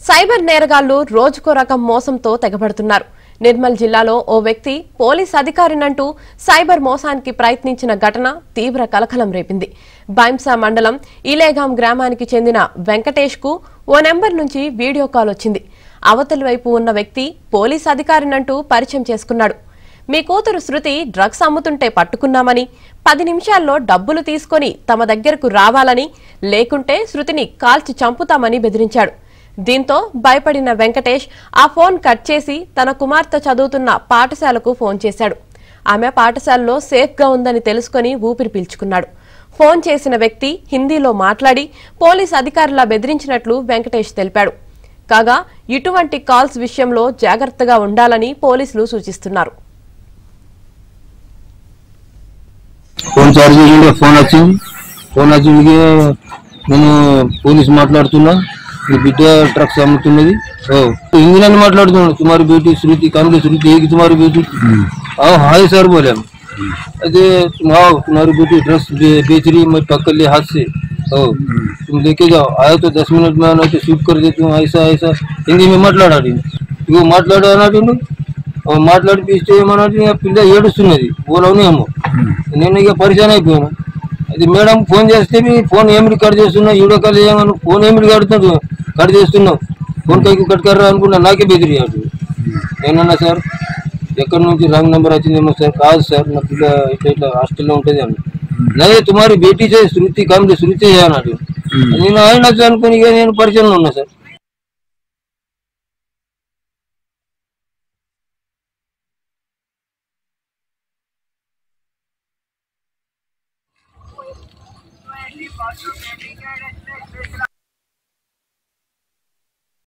cyber నేరగాళ్లు రోజుకో రకం మోసంతో తెగబడుతున్నారు నిర్మల్ జిల్లాలో ఓ వ్యక్తి పోలీస్ అధికారినంటూ సైబర్ మోసానికి ప్రయత్నించిన ఘటన తీవ్ర కలకలం రేపింది బైంసా మండలం ఇలేగాం గ్రామానికి చెందిన వెంకటేష్ కు ఓ నెంబర్ నుంచి వీడియో కాల్ వచ్చింది అవతలి వైపు ఉన్న వ్యక్తి పోలీస్ అధికారినంటూ పరిచయం చేసుకున్నాడు మీ కూతురు శృతి డ్రగ్స్ అమ్ముతుంటే పట్టుకున్నామని పది నిమిషాల్లో డబ్బులు తీసుకొని తమ దగ్గరకు రావాలని లేకుంటే శృతిని కాల్చి చంపుతామని బెదిరించాడు దీంతో భయపడిన వెంకటేష్ ఆ ఫోన్ కట్ చేసి తన కుమార్తె చదువుతున్న పాఠశాలకు ఫోన్ చేశాడు ఆమె పాఠశాలలో సేఫ్గా ఉందని తెలుసుకొని ఊపిరి పీల్చుకున్నాడు ఫోన్ చేసిన వ్యక్తి హిందీలో మాట్లాడి పోలీస్ అధికారులా బెదిరించినట్లు వెంకటేష్ తెలిపాడు కాగా ఇటువంటి కాల్స్ విషయంలో జాగ్రత్తగా ఉండాలని పోలీసులు సూచిస్తున్నారు ఫోన్ చార్జ్ చేసిండే ఫోన్ వచ్చింది ఫోన్ వచ్చింది నేను పోలీస్ మాట్లాడుతున్నా మీ బిడ్డ ట్రక్స్ అమ్ముతున్నది ఓ हिंदी में మాట్లాడుతున్నాడు तुम्हारी बेटी श्रुति काम की श्रुति है कि तुम्हारी बेटी हाँ हाय सर बोले हम अरे तुम आओ तुम्हारी बेटी ड्रेस बे- बेच रही है मैं पकड़ ले हाथ से ओ तुम लेके जाओ आए तो दस मिनट में आना तो शूट कर देती हूँ ऐसा ऐसा हिंदी में మాట్లాడాడు ఇగో మాట్లాడాడు మాట్లాడి పిస్తే ఏమన్నట్టు ఇక పిల్ల ఏడుస్తున్నది పోలవనేమో నేను ఇక పరిచయం అయిపోయాను అది మేడం ఫోన్ చేస్తే మీ ఫోన్ ఏం రికార్డ్ చేస్తున్నావు వీడియో కాల్ చేయమని ఫోన్ ఏం రికార్డ్ కట్ చేస్తున్నావు ఫోన్ కైకి కట్ కర్రా అనుకున్నా నాకే బెదిరియాడు నేనన్నా సార్ ఎక్కడి నుంచి రాంగ్ నెంబర్ వచ్చిందేమో సార్ కాదు సార్ నా పిల్ల ఇట్లా ఇట్లా హాస్టల్లో ఉంటుంది అన్న నదే తుమారి బేటీ చే శృతి కామ్ శృతి అన్నాడు నేను ఆయన అనుకుని ఇక నేను పరిచయంలో ఉన్నా సార్